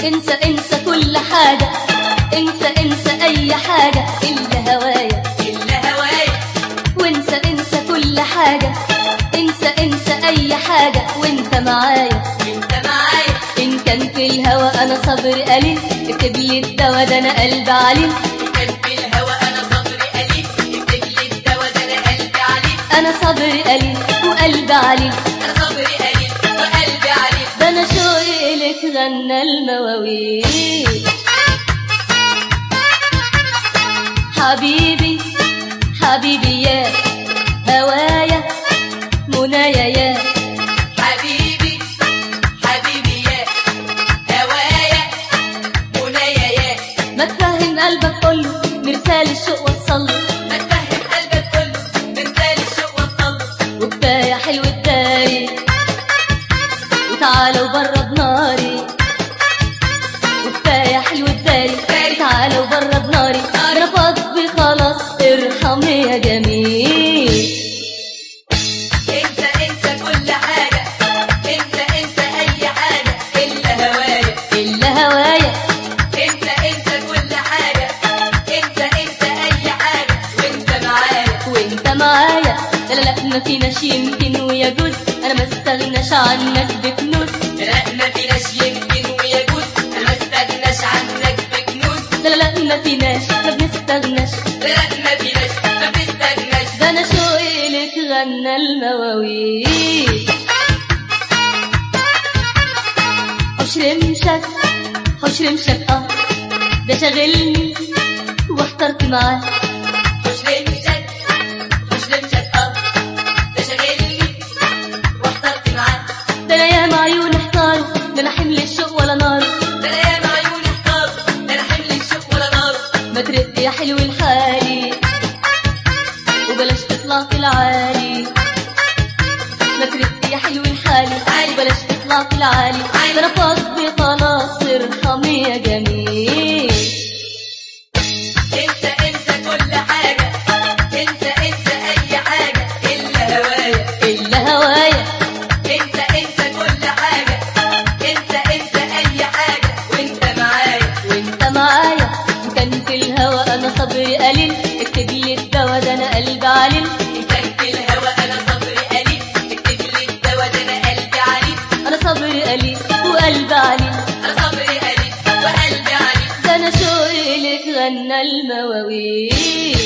انسى انسى كل حاجة انسى انسى اي حاجة الا هوايا إلا هوايا وانسى انسى كل حاجة انسى انسى اي حاجة وانت معايا وانت معايا ان كان في الهوى انا صبر قليل اكتب لي الدوا ده انا قلب عليل كان في الهوى أنا صبري قليل اكتب لي الدوا ده أنا قلبي عليك انا صبر قليل وقلب عليل أنا صبري قليل وقلبي عليك ده انا شوقي لك غنى المواويل حبيبي حبيبي يا هوايا منايا يا حبيبي حبيبي يا هوايا منايا يا ما تفهم قلبك كله مرسال الشوق وصله ما تفهم قلبك كله مثال الشوق والطل وكفايه حلو الداري وتعالى وبرد ناري وكفايه حلو الداري وتعالى وبرد ناري انا فاضي خلاص ارحمني يا جميل انسى انسى كل حاجة انسى انسى اي حاجة الا هوايا الا هوايا انسى انسى كل حاجة انسى انسى اي حاجة وانت معايا وانت معايا لا لا لا ما فيناش يمكن ويجوز انا ما استغناش عنك بفلوس لا ما فيناش يمكن ويجوز انا ما استغناش عنك بكنوز لا لا لا ما فيناش ما بنستغناش لا ما فيناش ما بنستغناش ده انا شوقي لك غنى المواويل حوش رمشك حوش رمشك اه ده شاغلني واحترت معاه مش رمشك مش رمشك اه ده شاغلني واخترت معاك ده انا ياما عيون احتاروا ده انا حمل الشوق ولا نار ده انا ياما عيوني اختار ده انا حمل الشوق ولا نار ما ترد يا حلو الحالي وبلاش تطلع في العالي ما ترد يا حلو الحالي وبلاش تطلع في العالي ده انا فاضي خلاص ارحمني يا جميل انسى انسى كل حاجة انسى انسى اي حاجة الا هوايا الا هوايا انسى انسى كل حاجة انسى انسى اي حاجة وانت معايا وانت معايا وكان في الهوى انا صبري قليل اكتب لي الدوا ده انا قلب عليل ان كان في الهوى انا صبري قليل اكتب لي الدوا ده انا قلبي عليك انا صبري قليل وقلب عليل انا صبري قليل وقلبي عليك ده انا شوقي لك غنى المواويل